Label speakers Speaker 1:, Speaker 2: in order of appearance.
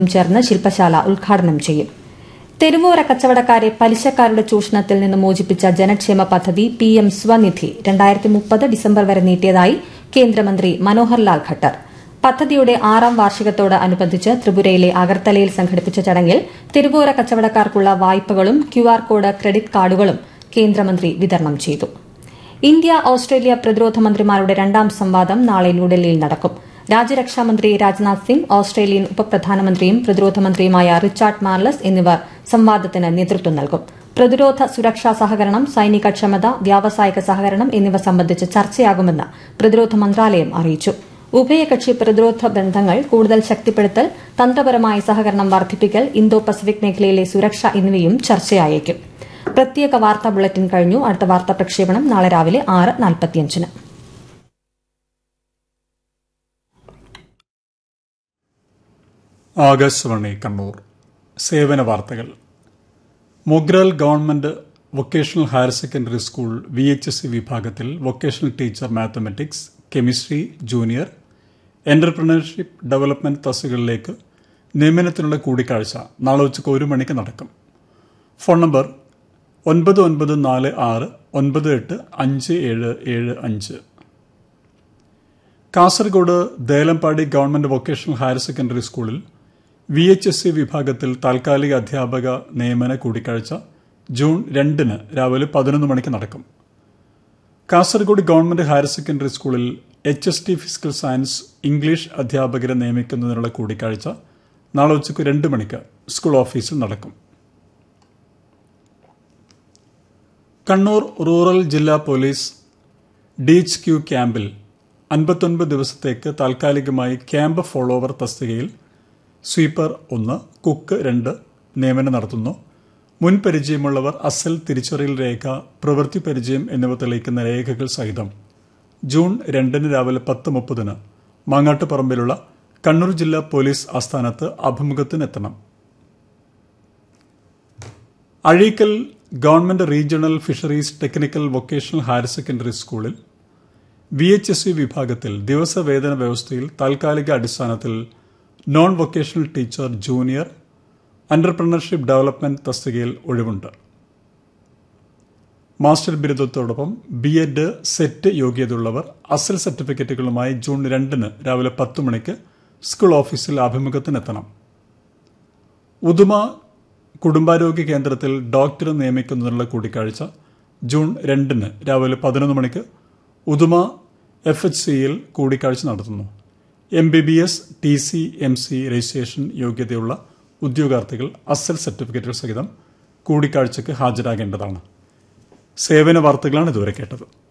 Speaker 1: ചേർന്ന് ശില്പശാല ഉദ്ഘാടനം ചെയ്യും തെരുവോര കച്ചവടക്കാരെ പലിശക്കാരുടെ ചൂഷണത്തിൽ നിന്ന് മോചിപ്പിച്ച ജനക്ഷേമ പദ്ധതി പി എം സ്വനിധി രണ്ടായിരത്തി മുപ്പത് ഡിസംബർ വരെ നീട്ടിയതായി കേന്ദ്രമന്ത്രി മനോഹർ ലാൽ ഖട്ടർ പദ്ധതിയുടെ ആറാം വാർഷികത്തോട് അനുബന്ധിച്ച് ത്രിപുരയിലെ അഗർത്തലയിൽ സംഘടിപ്പിച്ച ചടങ്ങിൽ തെരുവോര കച്ചവടക്കാർക്കുള്ള വായ്പകളും ക്യുആർ കോഡ് ക്രെഡിറ്റ് കാർഡുകളും കേന്ദ്രമന്ത്രി വിതരണം ചെയ്തു ഇന്ത്യ ഓസ്ട്രേലിയ പ്രതിരോധ മന്ത്രിമാരുടെ രണ്ടാം സംവാദം നാളെ ന്യൂഡൽഹിയിൽ നടക്കും രാജ്യരക്ഷാമന്ത്രി രാജ്നാഥ് സിംഗ് ഓസ്ട്രേലിയൻ ഉപപ്രധാനമന്ത്രിയും പ്രതിരോധ മന്ത്രിയുമായ റിച്ചാർഡ് മാർലസ് എന്നിവർ സംവാദത്തിന് നേതൃത്വം നൽകും പ്രതിരോധ സുരക്ഷാ സഹകരണം സൈനിക ക്ഷമത വ്യാവസായിക സഹകരണം എന്നിവ സംബന്ധിച്ച് ചർച്ചയാകുമെന്ന് പ്രതിരോധ മന്ത്രാലയം അറിയിച്ചു ഉഭയകക്ഷി പ്രതിരോധ ബന്ധങ്ങൾ കൂടുതൽ ശക്തിപ്പെടുത്തൽ തന്ത്രപരമായ സഹകരണം വർദ്ധിപ്പിക്കൽ ഇന്തോ പസഫിക് മേഖലയിലെ സുരക്ഷ എന്നിവയും ചർച്ചയായേക്കും പ്രത്യേക വാർത്താ ബുള്ളറ്റിൻ കഴിഞ്ഞു അടുത്ത വാർത്താ പ്രക്ഷേപണം നാളെ രാവിലെ ആറ് നാൽപ്പത്തിയഞ്ചിന്
Speaker 2: ആകാശവാണി കണ്ണൂർ സേവന വാർത്തകൾ Mogral government vocational higher secondary school V H S C വിഭാഗത്തിൽ vocational teacher mathematics chemistry junior entrepreneurship development തസ്തികളിലേക്ക് നിയമനത്തിനുള്ള കൂടിക്കാഴ്ച നാളെ ഉച്ചയ്ക്ക് ഒരു മണിക്ക് നടക്കും ഫോൺ നമ്പർ ഒൻപത് ഒൻപത് നാല് ആറ് ഒൻപത് എട്ട് അഞ്ച് ഏഴ് ഏഴ് അഞ്ച് Kasaragod Delampady government vocational higher secondary സ്കൂളിൽ വി എച്ച് എസ് സി വിഭാഗത്തിൽ താൽക്കാലിക അധ്യാപക നിയമന കൂടിക്കാഴ്ച ജൂൺ രണ്ടിന് രാവിലെ പതിനൊന്ന് മണിക്ക് നടക്കും കാസർഗോഡ് ഗവൺമെന്റ് ഹയർ സെക്കൻഡറി സ്കൂളിൽ H S T physical science English അധ്യാപകരെ നിയമിക്കുന്നതിനുള്ള കൂടിക്കാഴ്ച നാളെ ഉച്ചയ്ക്ക് രണ്ട് മണിക്ക് സ്കൂൾ ഓഫീസിൽ നടക്കും കണ്ണൂർ റൂറൽ ജില്ലാ പോലീസ് ഡി എച്ച് ക്യു ക്യാമ്പിൽ അൻപത്തൊൻപത് ദിവസത്തേക്ക് താൽക്കാലികമായി ക്യാമ്പ് ഫോളോവർ തസ്തികയിൽ സ്വീപ്പർ ഒന്ന് കുക്ക് രണ്ട് നിയമനം നടത്തുന്നു മുൻ പരിചയമുള്ളവർ അസൽ തിരിച്ചറിയൽ രേഖ പ്രവൃത്തി പരിചയം എന്നിവ തെളിയിക്കുന്ന രേഖകൾ സഹിതം ജൂൺ രണ്ടിന് രാവിലെ പത്ത് മുപ്പതിന് മാങ്ങാട്ടുപറമ്പിലുള്ള കണ്ണൂർ ജില്ലാ പോലീസ് ആസ്ഥാനത്ത് അഭിമുഖത്തിനെത്തണം Azhikkal government regional fisheries technical vocational higher secondary സ്കൂളിൽ വി എച്ച് എസ് സി വിഭാഗത്തിൽ ദിവസവേതന വ്യവസ്ഥയിൽ താൽക്കാലിക അടിസ്ഥാനത്തിൽ non vocational teacher junior entrepreneurship development തസ്തികയിൽ ഒഴിവുണ്ട് മാസ്റ്റർ ബിരുദത്തോടൊപ്പം ബി എഡ് സെറ്റ് യോഗ്യതയുള്ളവർ അസൽ സർട്ടിഫിക്കറ്റുകളുമായി ജൂൺ രണ്ടിന് രാവിലെ പത്ത് മണിക്ക് സ്കൂൾ ഓഫീസിൽ അഭിമുഖത്തിനെത്തണം ഉദുമ കുടുംബാരോഗ്യ കേന്ദ്രത്തിൽ ഡോക്ടറെ നിയമിക്കുന്നതിനുള്ള കൂടിക്കാഴ്ച ജൂൺ രണ്ടിന് രാവിലെ പതിനൊന്ന് മണിക്ക് ഉദുമ എഫ് എച്ച് സിയിൽ കൂടിക്കാഴ്ച നടത്തുന്നു M B B S T C M C registration യോഗ്യതയുള്ള ഉദ്യോഗാർത്ഥികൾ അസൽ സർട്ടിഫിക്കറ്റുകൾ സഹിതം കൂടിക്കാഴ്ചയ്ക്ക് ഹാജരാകേണ്ടതാണ് സേവന വാർത്തകളാണ് ഇതുവരെ കേട്ടത്